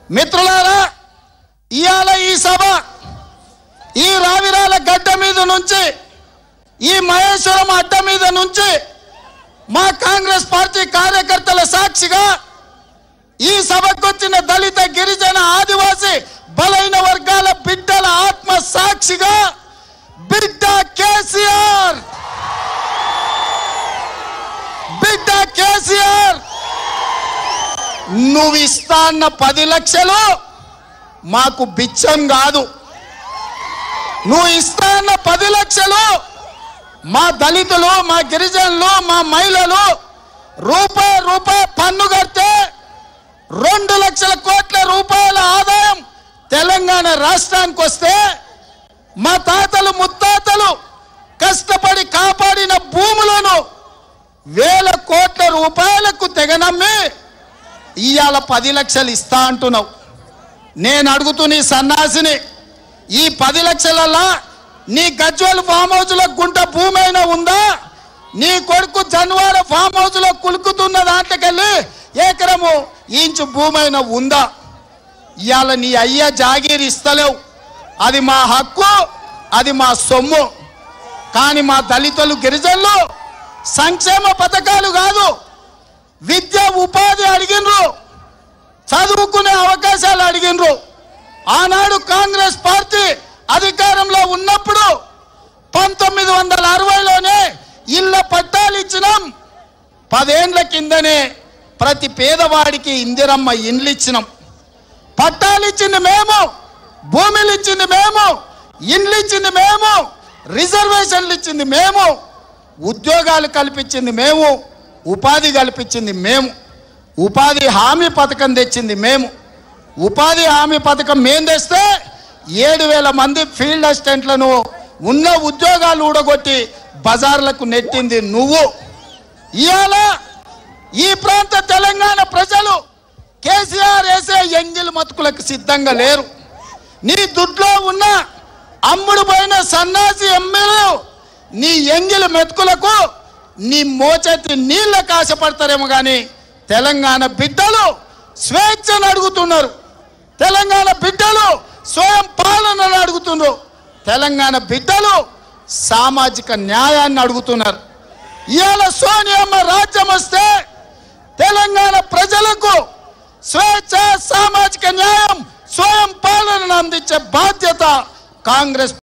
మిత్రులారా ఇవాళ ఈ సభ ఈ రావిరాల గడ్డ మీద నుంచి ఈ మహేశ్వరం అడ్డ మీద నుంచి మా కాంగ్రెస్ పార్టీ కార్యకర్తల సాక్షిగా ఈ సభకు వచ్చిన దళిత గిరిజన ఆదివాసి బలైన వర్గాల బిడ్డల ఆత్మ సాక్షిగా బిడ్డ కేసీఆర్ బిడ్డ కేసీఆర్ నువ్వు ఇస్తా అన్న పది లక్షలు మాకు బిచ్చం కాదు నువ్వు ఇస్తా అన్న పది లక్షలు మా దళితులు మా గిరిజనులు మా మహిళలు రూపాయి రూపాయి పన్ను కడితే రెండు లక్షల కోట్ల రూపాయల ఆదాయం తెలంగాణ రాష్ట్రానికి వస్తే మా తాతలు ముత్తాతలు కష్టపడి కాపాడిన భూములను వేల కోట్ల రూపాయలకు తెగనమ్మి ఇవాళ పది లక్షలు ఇస్తా అంటున్నావు నేను అడుగుతూ నీ సన్నాసిని ఈ పది లక్షలల్లా నీ గజ్వల్ ఫామ్ హౌస్ లో గుంట భూమి అయినా ఉందా నీ కొడుకు జన్వాడ ఫామ్ హౌస్ లో కులుకుతున్న దాంట్లోకెళ్ళి ఏకరము ఇంచు భూమి అయినా ఉందా ఇవాళ నీ అయ్య జాగీర్ ఇస్తలేవు అది మా హక్కు అది మా సొమ్ము కానీ మా దళితులు గిరిజనులు సంక్షేమ పథకాలు కాదు విద్య ఉపాధి అడిగినరు చదువుకునే అవకాశాలు అడిగినరు ఆనాడు కాంగ్రెస్ పార్టీ అధికారంలో ఉన్నప్పుడు పంతొమ్మిది వందల అరవైలోనే ఇళ్ళ పట్టాలు ఇచ్చినాం పదేండ్ల కిందనే ప్రతి పేదవాడికి ఇందిరమ్మ ఇండ్లు ఇచ్చినాం పట్టాలు ఇచ్చింది మేము భూమిలు ఇచ్చింది మేము ఇండ్లు ఇచ్చింది మేము రిజర్వేషన్లు ఇచ్చింది మేము ఉద్యోగాలు కల్పించింది మేము ఉపాధి కల్పించింది మేము ఉపాధి హామీ పథకం తెచ్చింది మేము ఉపాధి హామీ పథకం మేము తెస్తే ఏడు వేల మంది ఫీల్డ్ అసిస్టెంట్లను ఉన్న ఉద్యోగాలు ఊడగొట్టి బజార్లకు నెట్టింది నువ్వు ఇవాళ ఈ ప్రాంత తెలంగాణ ప్రజలు కేసీఆర్ వేసే ఎంగిల్ మతుకులకు సిద్ధంగా లేరు నీ దుడ్లో ఉన్న అమ్ముడు పోయిన సన్నాసి ఎమ్మెల్యేలు నీ ఎంగిలి మెతుకులకు నీ మోచేతి నీళ్ళకు ఆశపడతారేమో కానీ తెలంగాణ బిడ్డలు స్వేచ్ఛను అడుగుతున్నారు తెలంగాణ బిడ్డలు స్వయం పాలనను అడుగుతున్నారు తెలంగాణ బిడ్డలు సామాజిక న్యాయాన్ని అడుగుతున్నారు ఇవాళ సోనియమ్మ రాజ్యం వస్తే తెలంగాణ ప్రజలకు స్వేచ్ఛ సామాజిక న్యాయం స్వయం పాలనను అందించే బాధ్యత కాంగ్రెస్